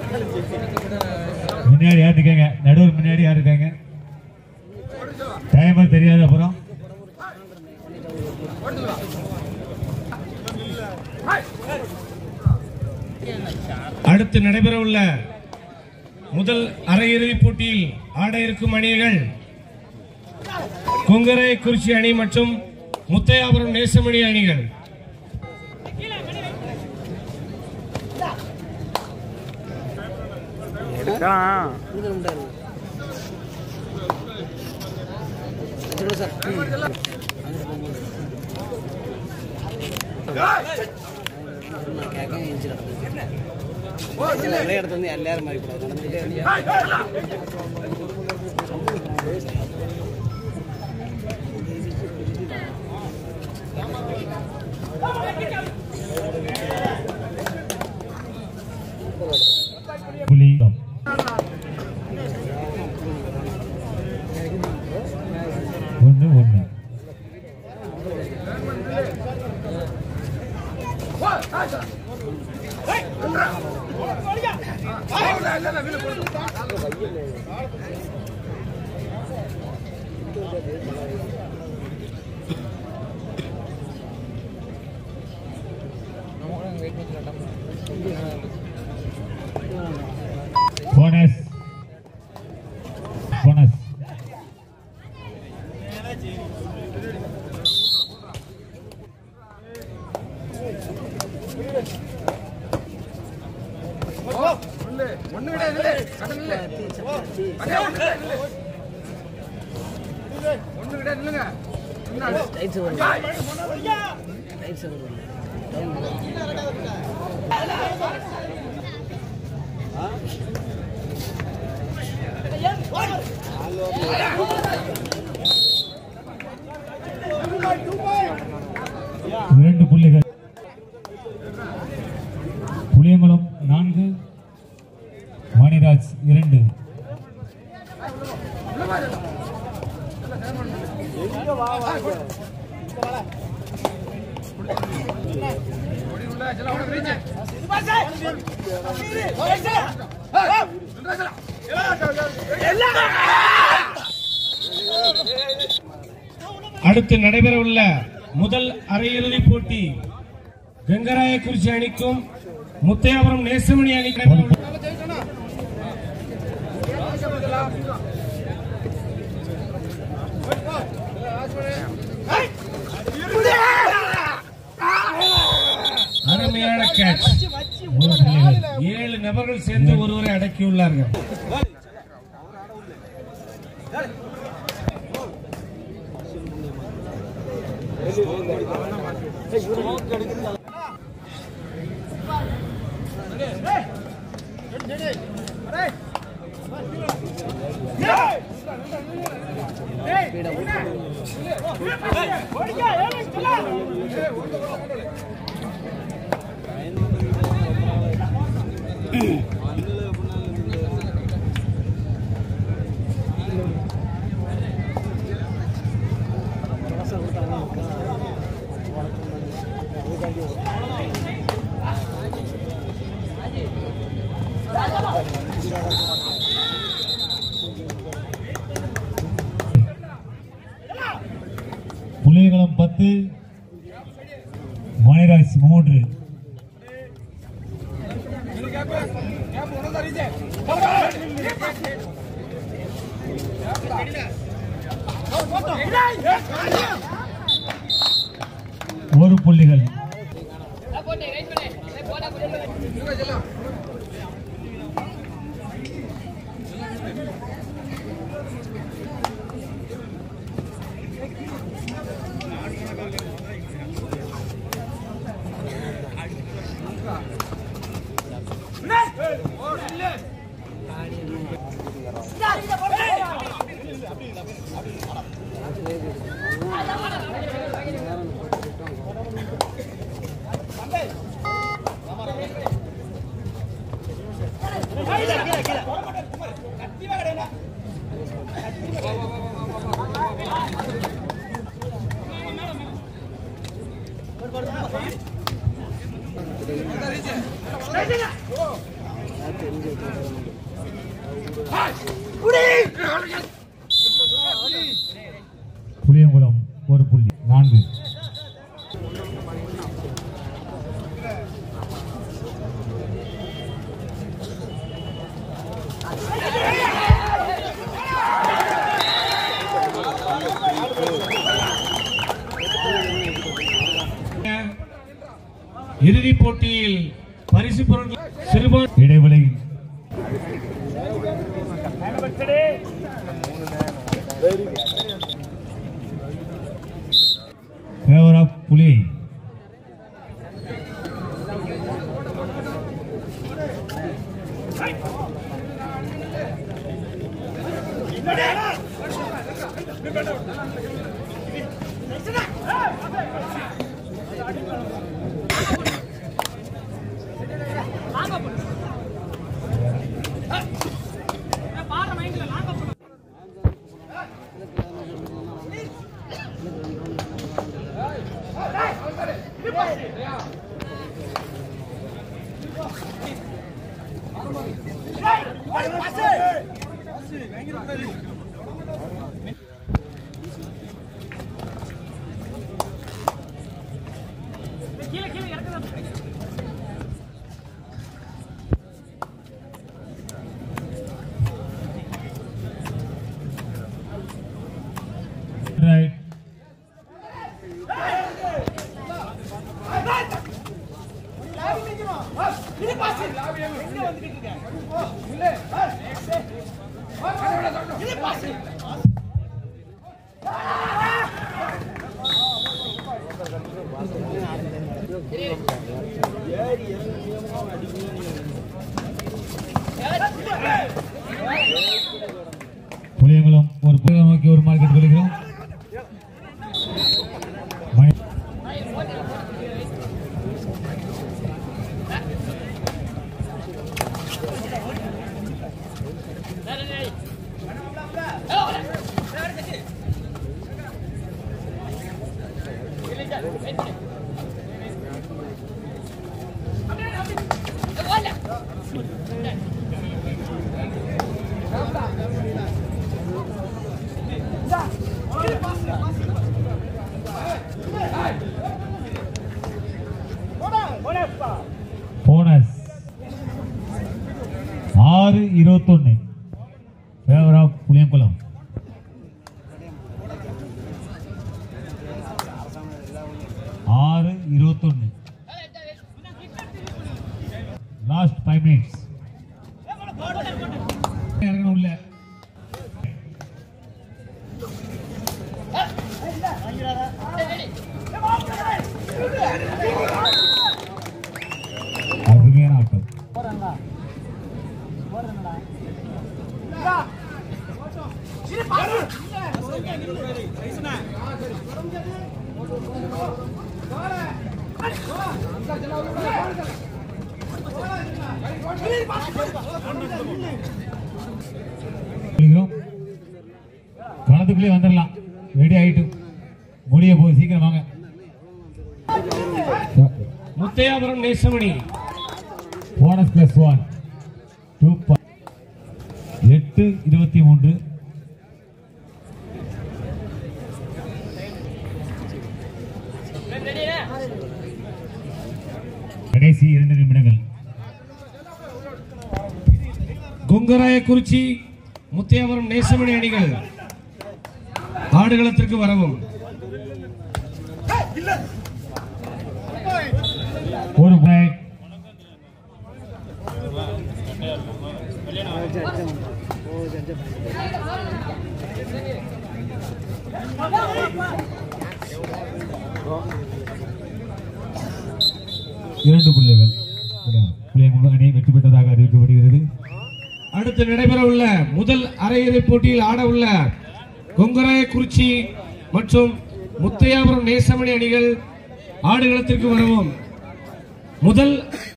முன்னாடி யார் இருக்காங்க நடுவர் முன்னாடி யார் இருக்காங்க டைமர் தெரியாத அப்புறம் அடுத்து நடைபெறவுள்ள முதல் அரையிறுதிப் போட்டியில் ஆட இருக்கும் அணிகள் கொங்கரை குறிச்சி அணி மற்றும் முத்தையாபுரம் நேசமணி அணிகள் எடுக்கலாம் நிறைய இடத்துல வந்து எல்லாரும் மாதிரி கூடாது நடந்துட்டே இருந்தா புலி ஒன்று ஒன்று போனஸ் போனஸ் டைட்ஸ் வரும் டைட்ஸ் வரும் இரண்டு புள்ளிகள் புளியங்குளம் நான்கு மணிராஜ் இரண்டு அடுத்து நடைபெறவுள்ள முதல் அரையிறுதிப் போட்டி கங்கராயக்குறிச்சி அணிக்கும் முத்தையாபுரம் நேசமணி அணிக்கும் அருமையான கேட்ச் ஒரு புள்ளிகள் ஏழு நபர்கள் சேர்ந்து ஒருவரை அடக்கியுள்ளார்கள் புளியங்குளம் பத்து மணிராஜ் மூன்று ஒரு புள்ளிகள் புளியங்குளம் ஒரு புள்ளி நான்கு இறுதிப் போட்டியில் பரிசு பொருட்கள் சிறுபான் இடைவெளி ஃபேவர் ஆஃப் புலி ரைட் புளியங்குளம் ஒரு புலியை நோக்கி ஒரு மார்க்கெட் கொள்கிறோம் மணி போனஸ் ஆறு இருபத்தொன்னு ஃபேவர் ஆஃப் புளியங்குளம் ஆறு இருபத்தொன்னு லாஸ்ட் ஃபைவ் மினிட்ஸ் இறங்கணும் உள்ள அருமையான ஆட்டம் சொல்லிக்கிறோம். களத்துக்குள்ளே வந்துடலாம் ரெடி ஆயிட்டு முடிய போகுது சீக்கிரம் வாங்க Muthaiyapuram Nesamani bonus plus one two எட்டு இருபத்தி மூன்று கடைசி இரண்டு நிமிடங்கள் கொங்கராயக்குறிச்சி முத்தையாபுரம் நேசமணி அணிகள் ஆடுகளத்திற்கு வரவும் ஒரு பாய் இரண்டு பிள்ளைகள் பிள்ளைங்க அணி வெற்றி பெற்றதாக அறிவிக்கப்படுகிறது அடுத்து நடைபெற உள்ள முதல் அரையிறுதிப் போட்டியில் ஆட உள்ள கொங்கராயக்குறிச்சி மற்றும் முத்தையாபுரம் நேசமணி அணிகள் ஆடுகளத்திற்கு வரவும் முதல்